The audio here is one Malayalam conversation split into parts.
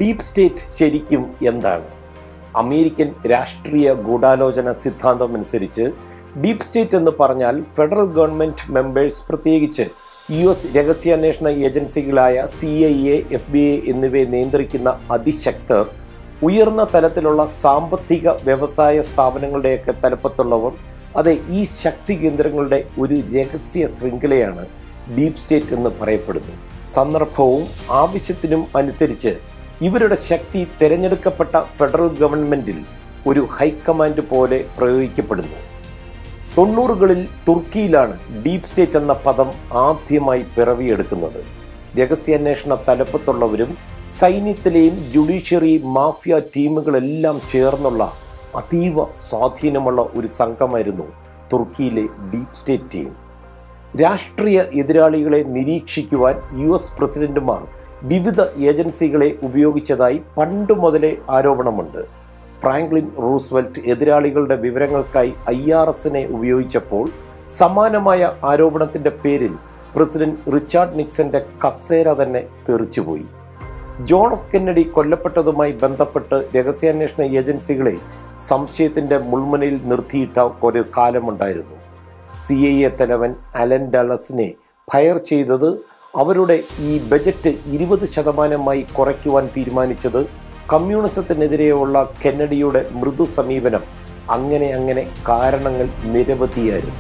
ഡീപ് സ്റ്റേറ്റ് ശരിക്കും എന്താണ് അമേരിക്കൻ രാഷ്ട്രീയ ഗൂഢാലോചന സിദ്ധാന്തം അനുസരിച്ച് ഡീപ് സ്റ്റേറ്റ് എന്ന് പറഞ്ഞാൽ ഫെഡറൽ ഗവൺമെന്റ് മെമ്പേഴ്സ് പ്രത്യേകിച്ച് യു എസ് രഹസ്യാന്വേഷണ ഏജൻസികളായ C I A F B I എന്നിവയെ നിയന്ത്രിക്കുന്ന അതിശക്തർ ഉയർന്ന തലത്തിലുള്ള സാമ്പത്തിക വ്യവസായ സ്ഥാപനങ്ങളുടെയൊക്കെ തലപ്പത്തുള്ളവർ അതെ ഈ ശക്തി കേന്ദ്രങ്ങളുടെ ഒരു രഹസ്യ ശൃംഖലയാണ് ഡീപ് സ്റ്റേറ്റ് എന്ന് പറയപ്പെടുന്നു സന്ദർഭവും ആവശ്യത്തിനും അനുസരിച്ച് ഇവരുടെ ശക്തി തിരഞ്ഞെടുക്കപ്പെട്ട ഫെഡറൽ ഗവൺമെന്റിൽ ഒരു ഹൈക്കമാൻഡ് പോലെ പ്രയോഗിക്കപ്പെടുന്നു തൊണ്ണൂറുകളിൽ തുർക്കിയിലാണ് ഡീപ് സ്റ്റേറ്റ് എന്ന പദം ആദ്യമായി പിറവിയെടുക്കുന്നത് രഹസ്യാന്വേഷണ തലപ്പത്തുള്ളവരും സൈന്യത്തിലെയും ജുഡീഷ്യറി മാഫിയ ടീമുകളെല്ലാം ചേർന്നുള്ള അതീവ സ്വാധീനമുള്ള ഒരു സംഘമായിരുന്നു തുർക്കിയിലെ ഡീപ് സ്റ്റേറ്റ് ടീം രാഷ്ട്രീയ എതിരാളികളെ നിരീക്ഷിക്കുവാൻ യു എസ് പ്രസിഡന്റുമാർ വിവിധ ഏജൻസികളെ ഉപയോഗിച്ചതായി പണ്ടു മുതലേ ആരോപണമുണ്ട് ഫ്രാങ്ക്ലിൻ റൂസ്വെൽറ്റ് എതിരാളികളുടെ വിവരങ്ങൾക്കായി ഐ ആർ എസിനെ ഉപയോഗിച്ചപ്പോൾ സമാനമായ ആരോപണത്തിന്റെ പേരിൽ പ്രസിഡന്റ് റിച്ചാർഡ് നിക്സന്റെ കസേര തന്നെ തെറിച്ചുപോയി ജോൺ എഫ് കെന്നഡി കൊല്ലപ്പെട്ടതുമായി ബന്ധപ്പെട്ട് രഹസ്യാന്വേഷണ ഏജൻസികളെ സംശയത്തിന്റെ മുൾമുനയിൽ നിർത്തിയിട്ട ഒരു കാലമുണ്ടായിരുന്നു സി ഐ എ തലവൻ അലൻ ഡലസിനെ ഫയർ ചെയ്തത് അവരുടെ ഈ ബജറ്റ് ഇരുപത് ശതമാനമായി കുറയ്ക്കുവാൻ തീരുമാനിച്ചത് കമ്മ്യൂണിസത്തിനെതിരെയുള്ള കെന്നഡിയുടെ മൃദു സമീപനം അങ്ങനെ അങ്ങനെ കാരണങ്ങൾ നിരവധിയായിരുന്നു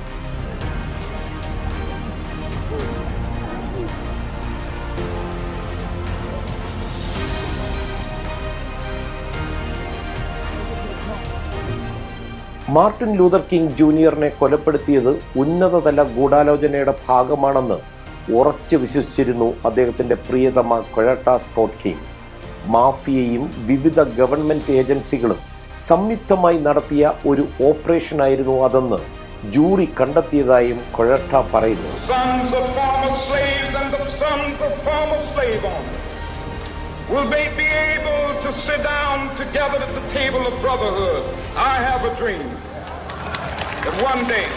മാർട്ടിൻ ലൂതർ കിങ് ജൂനിയറിനെ കൊലപ്പെടുത്തിയത് ഉന്നതതല ഗൂഢാലോചനയുടെ ഭാഗമാണെന്ന് ഉറച്ചു വിശ്വസിച്ചിരുന്നു അദ്ദേഹത്തിന്റെ പ്രിയതമ കൊഴട്ട സ്കോട്ട് കിങ് മാഫിയയും വിവിധ ഗവൺമെന്റ് ഏജൻസികളും സംയുക്തമായി നടത്തിയ ഒരു ഓപ്പറേഷനായിരുന്നു അതെന്ന് ജൂറി കണ്ടെത്തിയതായും കൊഴട്ട പറയുന്നു sons of former slaves and the sons of former slave owners will they be able to sit down together at the table of brotherhood. I have a dream that one day,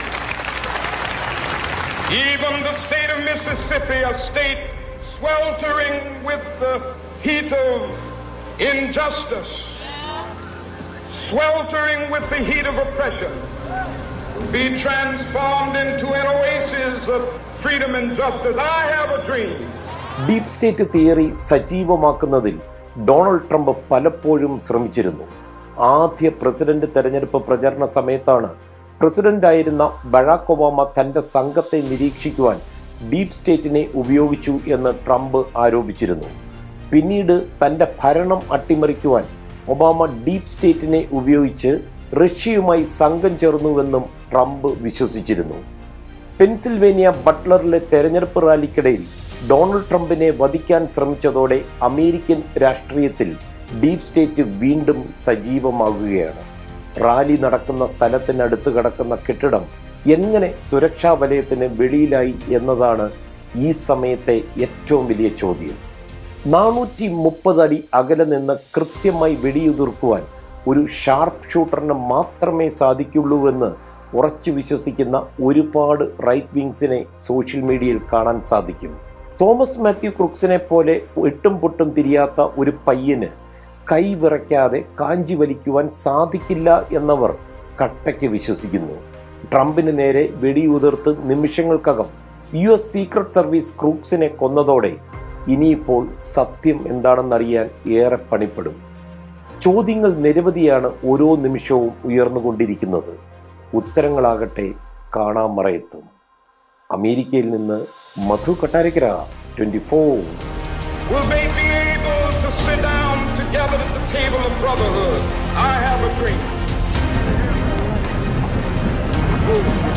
even the state of Mississippi, a state sweltering with the heat of injustice, sweltering with the heat of oppression, be transformed into an oasis of freedom and justice. I have a dream. Deep state theory സജീവമാക്കുന്നതിൽ ഡൊണാൾഡ് ട്രംപ് പലപ്പോഴും ശ്രമിച്ചിരുന്നു ആദ്യ പ്രസിഡന്റ് തെരഞ്ഞെടുപ്പ് പ്രചരണ സമയത്താണ് പ്രസിഡന്റായിരുന്ന ബറാക് ഒബാമ തന്റെ സംഘത്തെ നിരീക്ഷിക്കുവാൻ ഡീപ് സ്റ്റേറ്റിനെ ഉപയോഗിച്ചു എന്ന് ട്രംപ് ആരോപിച്ചിരുന്നു പിന്നീട് തന്റെ ഭരണം അട്ടിമറിക്കുവാൻ ഒബാമ ഡീപ് സ്റ്റേറ്റിനെ ഉപയോഗിച്ച് റഷ്യയുമായി സംഘം ചേർന്നുവെന്നും ട്രംപ് വിശ്വസിച്ചിരുന്നു പെൻസിൽവേനിയ ബട്ട്ലറിലെ തെരഞ്ഞെടുപ്പ് റാലിക്കിടയിൽ ഡൊണാൾഡ് ട്രംപിനെ വധിക്കാൻ ശ്രമിച്ചതോടെ അമേരിക്കൻ രാഷ്ട്രീയത്തിൽ ഡീപ് സ്റ്റേറ്റ് വീണ്ടും സജീവമാകുകയാണ് റാലി നടക്കുന്ന സ്ഥലത്തിനടുത്ത് കിടക്കുന്ന കെട്ടിടം എങ്ങനെ സുരക്ഷാ വലയത്തിന് വെളിയിലായി എന്നതാണ് ഈ സമയത്തെ ഏറ്റവും വലിയ ചോദ്യം നാനൂറ്റി മുപ്പത് അടി അകലെ നിന്ന് കൃത്യമായി വെടിയുതിർക്കുവാൻ ഒരു ഷാർപ്പ് ഷൂട്ടറിന് മാത്രമേ സാധിക്കുള്ളൂവെന്ന് ഉറച്ചു വിശ്വസിക്കുന്ന ഒരുപാട് റൈറ്റ് വിങ്സിനെ സോഷ്യൽ മീഡിയയിൽ കാണാൻ സാധിക്കും തോമസ് മാത്യു ക്രുക്സിനെ പോലെ എട്ടും പൊട്ടും തിരിയാത്ത ഒരു പയ്യന് കൈ വിറയ്ക്കാതെ കാഞ്ചി വലിക്കുവാൻ സാധിക്കില്ല എന്നവർ കട്ടയ്ക്ക് വിശ്വസിക്കുന്നു ട്രംപിന് നേരെ വെടിയുതിർത്ത് നിമിഷങ്ങൾക്കകം യു എസ് സീക്രട്ട് സർവീസ് ക്രൂക്സിനെ കൊന്നതോടെ ഇനിയിപ്പോൾ സത്യം എന്താണെന്നറിയാൻ ഏറെ പണിപ്പെടും ചോദ്യങ്ങൾ നിരവധിയാണ് ഓരോ നിമിഷവും ഉയർന്നുകൊണ്ടിരിക്കുന്നത് ഉത്തരങ്ങളാകട്ടെ കാണാമറയെത്തും അമേരിക്കയിൽ നിന്ന് Madhu Kottarakkara twenty four Will they be able to sit down together at the table of brotherhood? I have a dream.